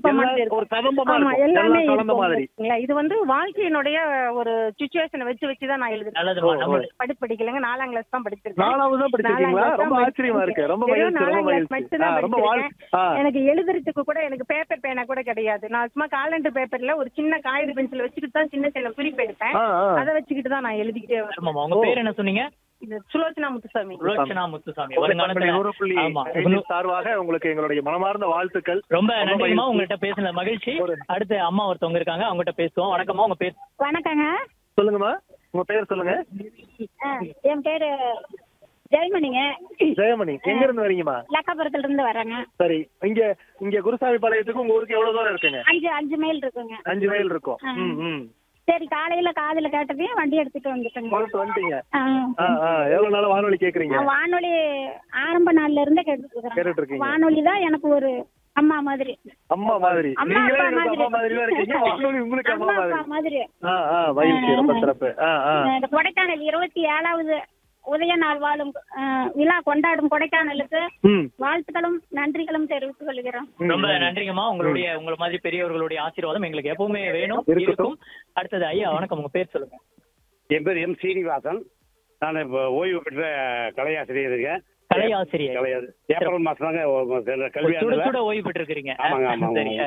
எல்லாம் மாதிரி இருக்கும் ஒரு கதம்பமா ஆமா இருக்கும் எல்லாமே எல்லாம் கலந்த இருக்கும் மாதிரி பாத்தீங்களா? இது வந்து வாழ்க்கையினுடைய ஒரு சுச்சுவேஷனை வச்சு வச்சு தான் நான் எழுதுறேன் நல்லதுமா நம்ம படிப்பு படிக்கலைங்க நாலாம் கிளாஸ் தான் படிச்சிருக்கேன் நாலாவது தான் படிச்சிருக்கீங்களா நாலாம் class ரொம்ப தான் ஆச்சரியமா இருக்கு ரொம்ப வெறும் மகிழ்ச்சி ரொம்ப நாலாம் class மகிழ்ச்சி மட்டும் ஆ, தான் ரொம்ப வாழ் படிச்சிருக்கேன். ஆ எனக்கு எழுதுறதுக்கு கூட எனக்கு பேப்பர் பேனா கூட கிடையாது நான் சும்மா காலண்டர் பேப்பர்ல ஒரு சின்ன காகித பென்சில் வச்சுக்கிட்டு தான் சின்ன சின்ன குறிப்பு எடுப்பேன் ஆ, ஆ. அதை வச்சுக்கிட்டு தான் நான் எழுதிக்கிட்டே வருவேன் ஆமாமா உங்க பேர் என்ன சொன்னீங்க இது சுலோச்சனா முத்துசாமி சுலோச்சனா முத்துசாமி பண்பலை வருங்காலத்துல நூறு புள்ளி ஆமா ஐந்து சார்பாக உங்களுக்கு எங்களுடைய மனமார்ந்த வாழ்த்துக்கள் ரொம்ப நன்றிமா மகிழ்ச்சி. உங்கள்கிட்ட பேசின மகிழ்ச்சி அடுத்து அம்மா ஒருத்தவங்க இருக்காங்க அவங்ககிட்ட பேசுவோம் வணக்கம்மா உங்க பேர் வணக்கங்க சொல்லுங்கம்மா உங்க பேர் சொல்லுங்க ஆ, என் பேரு ஜெயமணிங்க ஜெயமணி எங்க இருந்து வரீங்கம்மா லக்காபுரத்துல இருந்து வரேங்க சரி இங்க இங்க குருசாமி பாளையத்துக்கு உங்க ஊருக்கு எவ்வளவு தூரம் இருக்குங்க அஞ்சு அஞ்சு மைல் இருக்குங்க அஞ்சு மைல் இருக்கும் ஆ. ம் ம் சரி காலையில காதுல கேட்டதையும் வண்டி எடுத்துட்டு வந்துட்டேங்க போயிட்டு வந்துட்டீங்க ஆ. ஆ ஆ எவ்வளவு நாள் வானொலி கேக்குறீங்க நான் வானொலி ஆரம்ப நாள்ல இருந்தே கேட்டுட்டு கேட்டுட்டு இருக்கிறேன் இருக்கீங்க. வானொலி தான் எனக்கு ஒரு அம்மா மாதிரி அம்மா மாதிரி அம்மா நீங்களே அப்பா எனக்கு அம்மா மாதிரி தான் இருக்கீங்க வானொலி உங்களுக்கு அம்மா அம்மா அப்பா மாதிரி மாதிரி ஆ ஆ மகிழ்ச்சி ரொம்ப சிறப்பு ஆ ஆ இந்த கொடைக்கானல் இருபத்தி ஏழாவது உதய நாள் வாழும் ஆ, விழா கொண்டாடும் கொடைக்கானலுக்கு ம் வாழ்த்துக்களும் நன்றிகளும் தெரிவித்துக் கொள்கிறோம் ரொம்ப நன்றிங்கம்மா உங்களுடைய உங்களை மாதிரி பெரியவர்களுடைய ஆசீர்வாதம் எங்களுக்கு எப்பவுமே வேணும் இருக்கட்டும். இருக்கும் அடுத்தது ஐயா வணக்கம் உங்க பேர் சொல்லுங்க என் பேர் எம் சீனிவாசன் நான் இப்போ ஓய்வு பெற்ற கலையாசிரியருங்க கலை ஆசிரியர் கலையாது ஏப்ரல் மாசம் தாங்க சுட கல்வியாண்டுல சுட ஓய்வு பெற்றிருக்கிறீங்க ஆமாங்க, ஆமாங்க. சரி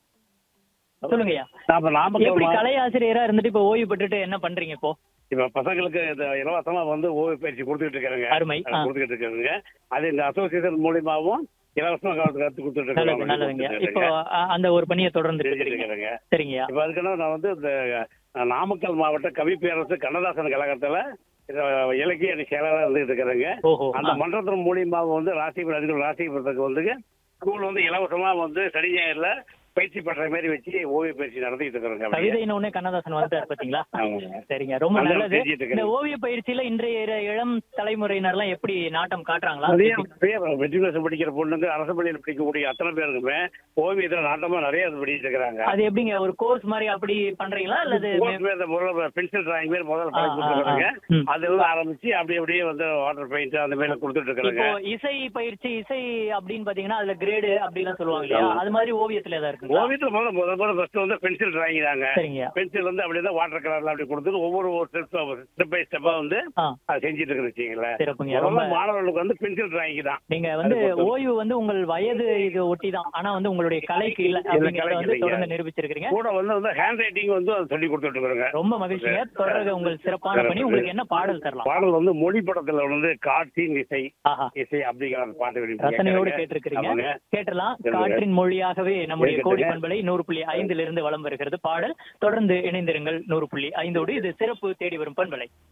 சொல்லுங்க ஐயா நான் இப்ப நாமக்கல் எப்படி மா- கலை ஆசிரியரா இருந்துட்டு இப்ப ஓய்வு பெற்றுட்டு என்ன பண்றீங்க இப்போ இப்ப பசங்களுக்கு இந்த இலவசமா வந்து ஓய்வு பயிற்சி கொடுத்துட்டு இருக்காங்க அருமை. ஆ. கொடுத்துட்டு இருக்காங்க அது இந்த அசோசியேஷன் மூலியமாவும் இலவசமா கத்து கத்து கொடுத்துட்டு நல்லது நல்லதுங்க இப்போ அ- அந்த ஒரு பணியை தொடர்ந்து இருக்கிறீங்க இருக்காங்க சரிங்கய்யா இப்ப அதுக்குன்னா நான் வந்து இந்த அஹ், நாமக்கல் மாவட்ட கவி பேரரசு கண்ணதாசன் கழகத்துல இந்த இலக்கிய அணி செயலாளர் இருந்துட்டு இருக்கிறேங்க ஓஹோ அந்த ஆ. மன்றத்தின் மூலியமாக வந்து ராசிபுரம் அதிகம் ராசிபுரத்துக்கு வந்து ஸ்கூல் வந்து இலவசமா வந்து சனி ஞாயிறுல பயிற்சி பண்ற மாதிரி வச்சு ஓவிய பயிற்சி நடத்திட்டு இருக்கிறோங்க அப்படியே. கவிதைன்னு ஒண்ணே கண்ணதாசன் வந்துட்டார் பாத்தீங்களா ஆமாங்க. சரிங்க ரொம்ப அந்த நல்லது செஞ்சுட்டு இந்த இருக்கிறேன். ஓவிய பயிற்சியில இன்றைய இர- இளம் தலைமுறையினர்லாம் எப்படி நாட்டம் காட்டுறாங்களா நிறைய நிறைய மெட்ரிகுலேஷன் படிக்கிற பொண்ணுங்க அரசு பள்ளியில் படிக்கக்கூடிய அத்தனை பேருக்குமே ஓவியத்துல நாட்டமா நிறைய இது படிச்சுட்டு இருக்கிறாங்க அது எப்படிங்க ஒரு கோர்ஸ் மாதிரி அப்படி பண்றீங்களா அல்லது பென்சில் டிராயிங் மாதிரி முதல்ல ஆ, பழகி ஆ, கொடுத்துருக்காங்க ஆ. ம். அது வந்து ஆரம்பிச்சு அப்படி அப்படியே வந்து வாட்டர் பெயிண்ட் அந்த மாதிரி கொடுத்துட்டு இப்போ இருக்கிறாங்க இசை பயிற்சி இசை அப்படின்னு பாத்தீங்கன்னா அதுல கிரேடு அப்படிலாம் சொல்லுவாங்க இல்லையா ஆமா. அது மாதிரி ஓவியத்துல ஏதாவது இருக்குங்களா ஓவியத்துல முதல்ல முதல் முதல்ல ஃபர்ஸ்ட் வந்து பென்சில் டிராயிங் தாங்க சரிங்க பென்சில் வந்து அப்படியே தான் வாட்டர் கலர்ல அப்படி கொடுத்துட்டு ஒவ்வொரு ஸ்டெப் ஸ்டெப் பை ஸ்டெப்பா வந்து ஆ அது செஞ்சுட்டு இருக்கு வச்சுங்களேன் சிறப்புங்க ரொம்ப முதல்ல மாணவர்களுக்கு வந்து பென்சில் டிராயிங் தான் நீங்க வந்து அது பொறுத்து. ஓய்வு வந்து உங்கள் வயது இது ஒட்டி தான் ஆனா வந்து உங்களுடைய கலைக்கு இல்ல இல்ல, அப்படிங்கறத கலைக்கு வந்து இல்லைங்க. தொடர்ந்து நிரூபிச்சிருக்கீங்க கூட வந்து வந்து ஹேண்ட் ரைட்டிங் வந்து அது சொல்லி கொடுத்துட்டு இருக்கிறாங்க ரொம்ப மகிழ்ச்சிங்க தொடர்க உங்கள் சிறப்பான பணி உங்களுக்கு என்ன பாடல் தரலாம் பாடல் வந்து மொழி படத்துல வந்து காற்றின் இசை ஆஹா இசை அப்படிங்கிற ஒரு பாட்டு விரும்பி ரசனையோடு கேட்கறாங்க. கேட்டிருக்கிறீங்க ஆமாங்க. கேட்டலாம் சொல்லுங்க. காற்றின் மொழியாகவே நம்முடைய கேட்குதுங்க. கோடி பண்பலை நூறு புள்ளி ஐந்திலிருந்து வலம் வருகிறது பாடல் தொடர்ந்து இணைந்திருங்கள் நூறு புள்ளி ஐந்தோடு இது சிறப்பு தேடி வரும் பண்பலை